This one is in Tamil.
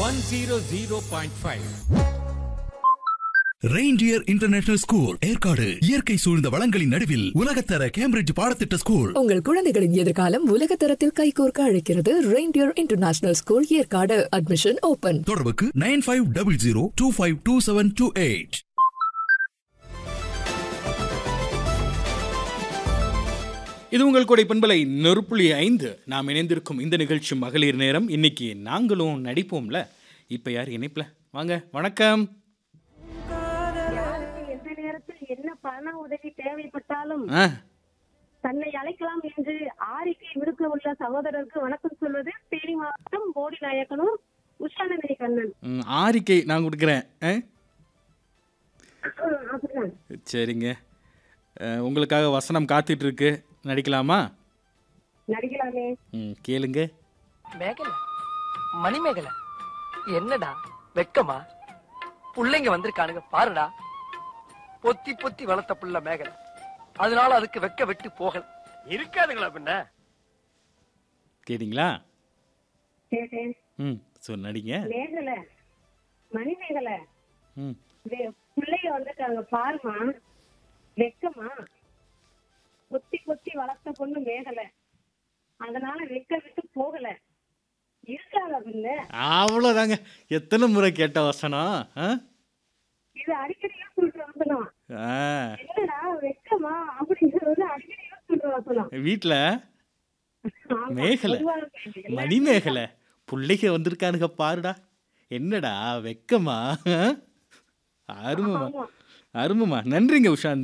One zero zero point five reindeer international school Yercaud இயற்கை சூழ்ந்த வளங்களின் நடுவில் உலகத்தர கேம்பிரிட்ஜ் பாடத்திட்ட ஸ்கூல் உங்கள் குழந்தைகளின் எதிர்காலம் உலக தரத்தில் கைகோர்க்க அழைக்கிறது reindeer international school Yercaud admission open தொடர்புக்கு nine five double zero two five two seven two eight இது உங்கள் கொடை பண்பலை நெருப்புள்ளி ஐந்து நாம் இணைந்திருக்கும் இந்த நிகழ்ச்சி மகளிர் நேரம் இன்னைக்கு நாங்களும் நடிப்போம்ல இப்போ யார் இணைப்பில் வாங்க வணக்கம் யாருக்கு எந்த நேரத்தில் என்ன பண உதவி தேவைப்பட்டாலும் ஆ தன்னை அழைக்கலாம் என்று ஆரிக்கை விடுக்க உள்ள சகோதரருக்கு வணக்கம் சொல்வது தேனி மாவட்டம் போடி நாயக்கனூர் உஷாநந்தினி கண்ணன் ம், ஆரிக்கை நான் கொடுக்குறேன் ஆ ஆ, அப்படிதான் சரிங்க அஹ், உங்களுக்காக வசனம் காத்துட்டு இருக்கு நடிக்கலாமா நடிக்கலாமே ம் கேளுங்க மேகல மணிமேகல என்னடா வெக்கமா புள்ளைங்க வந்திருக்கானுங்க பாருடா பொத்தி பொத்தி வளர்த்த புள்ள மேகல அதனால அதுக்கு வெக்க வெட்டு போகல இருக்காதுங்களா பின்ன கேட்டிங்களா கேட்டேன் ம் ஸோ நடிங்க மேகல மணிமேகல ம் வே- பிள்ளைங்க வந்துட்டாங்க பாருமா வெக்கமா கொத்தி கொத்தி வளர்த்த பொண்ணு மேகல அதனால வெக்க விட்டு போகல இருக்காங்க பின்ன அவ்வளோதாங்க எத்தனை முறை கேட்ட வசனம் ஆ இது அடிக்கடி யூஸ் பண்ற வசனம் ஆ என்னடா வெக்கமா அப்படிங்கிறது அடிக்கடி யூஸ் பண்ற வசனம் வீட்டில் ஆமா, மேகலை பொதுவாக எல்லா- மணிமேகலை புள்ளைங்க வந்திருக்கானுங்க பாருடா என்னடா வெக்கமா அருமமா ஆமா. அருமமா நன்றிங்க உஷா